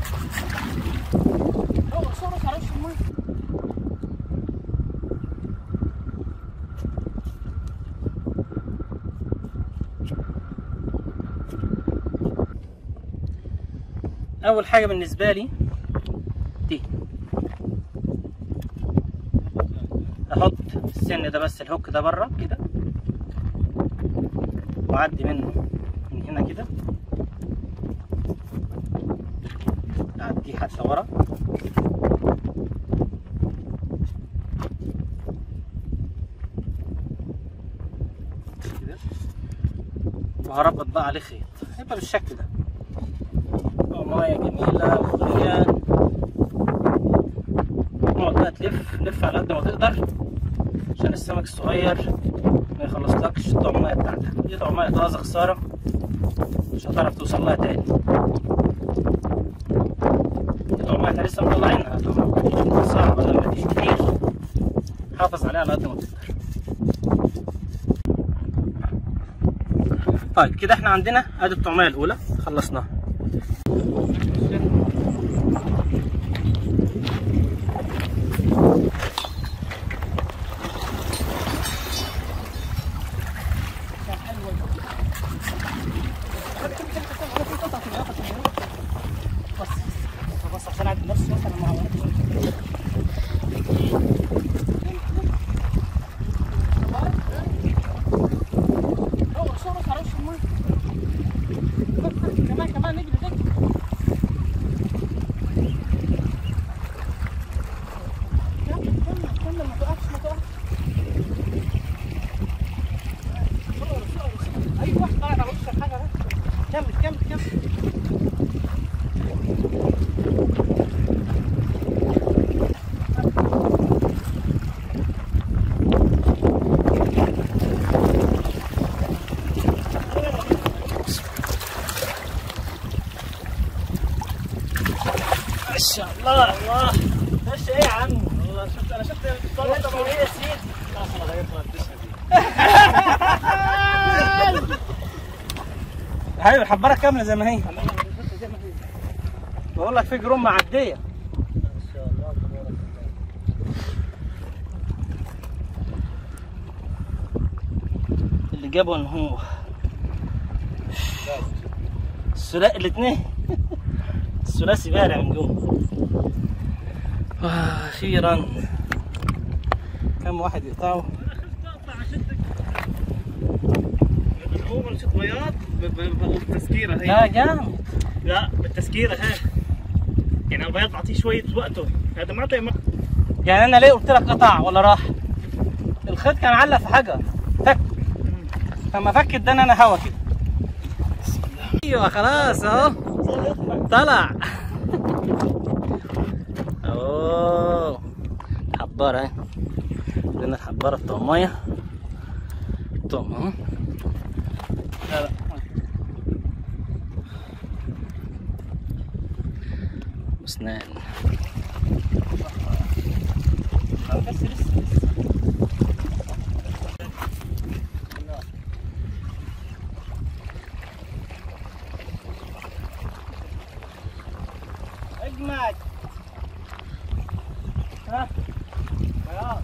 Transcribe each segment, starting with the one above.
هو صورة على وش المية اول حاجه بالنسبه لي دي احط السن ده بس الهوك ده بره كده واعدي منه من هنا كده اعديه حتى ورا كده وهربط بقى عليه خيط هيبقى بالشكل ده مية جميلة مغرية تقعد بقى تلف لف على قد ما تقدر عشان السمك الصغير ما يخلصلكش الطعمية بتاعتك دي طعمية طازة خسارة مش هتعرف توصل لها تاني دي طعمية احنا لسه مطلعينها طبعا صعبة لما تيجي كتير حافظ عليها على قد ما تقدر طيب كده احنا عندنا ادي الطعمية الأولى خلصناها بس عشان اعدل نفسي مثلا مع هو صورة على وش المية كمان كمان نجري نجري كمل كمل كمل ما تقفش ما تقفش صور صور صور اي واحد قاعد على وش الحاجة ده كمل كمل كمل ما شاء الله الله ايش ايه يا عم والله شفت انا شفت طلعت ايه يا سيدي ايوه الحباره كامله زي ما هي بقول لك في جروم معديه اللي جابه ان هو الثلاثي الاثنين الثلاثي بارع من جوه آه، اخيرا كم واحد يقطعه اول شوط بياض بالتسكيره لا هي جامد لا بالتسكيره هي يعني البياض بعطيه شويه وقته هذا ما طيب يعني انا ليه قلت لك قطع ولا راح الخيط كان علق في حاجه فك لما فك اداني انا هوا كده ايوه خلاص اهو طلع اوه حباره اهي عندنا الحباره الطعميه طعم اهو لا لا اسنان بس لسه اجمد ها بياض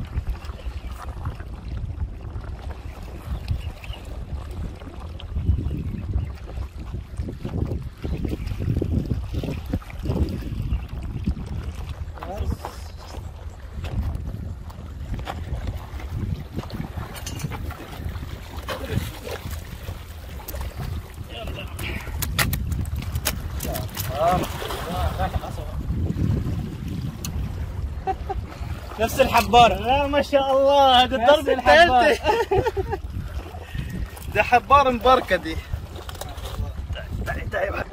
نفس الحبارة لا ما شاء الله هذا نفس الضرب الحبار. الثالثة ده حبار مباركة دي تعي تعي تعي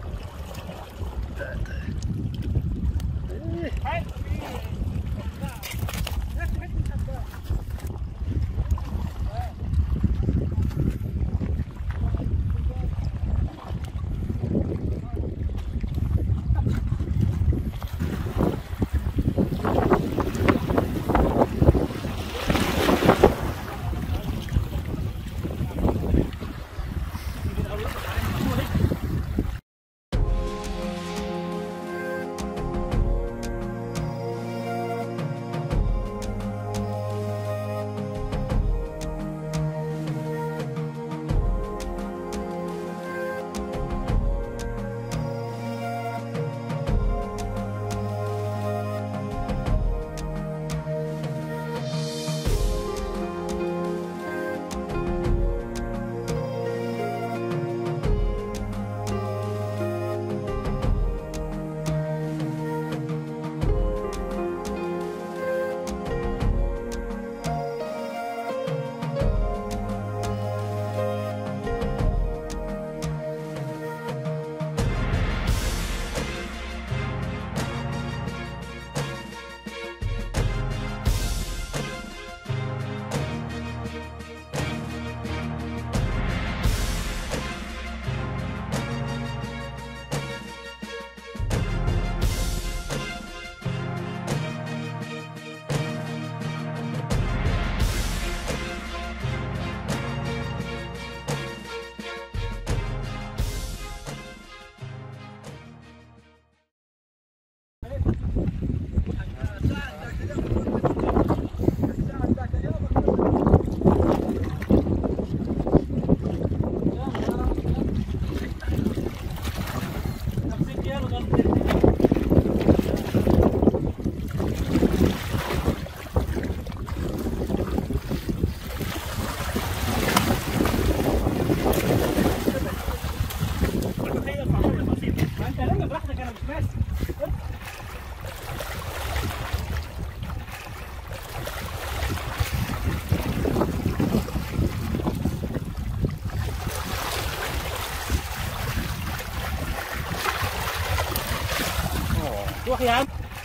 روح يا عم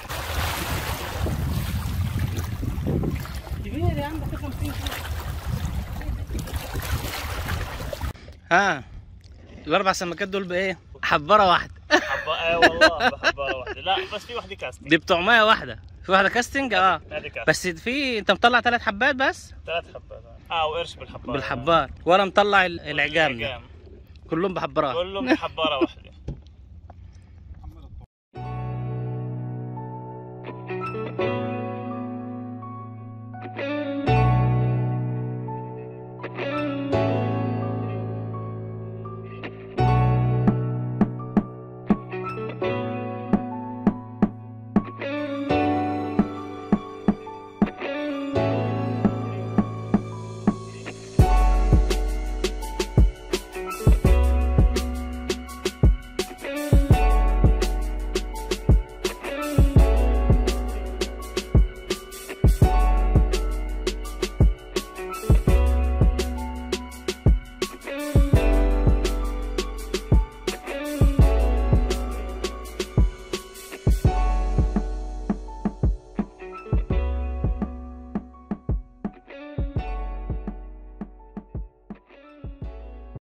كبير يا عم ده 50 كيلو ها الاربع سمكات دول بايه؟ حباره واحده حبة اي والله بحبارة واحدة لا بس في واحدة كاستنج دي بتوع ميه واحده في واحده كاستنج اه هذه كاستنج بس في انت مطلع ثلاث حبات بس ثلاث حبات اه وقرش بالحبارة بالحبار ولا مطلع ال- العجام ده العجام كلهم بحبارات كلهم بحبارة واحدة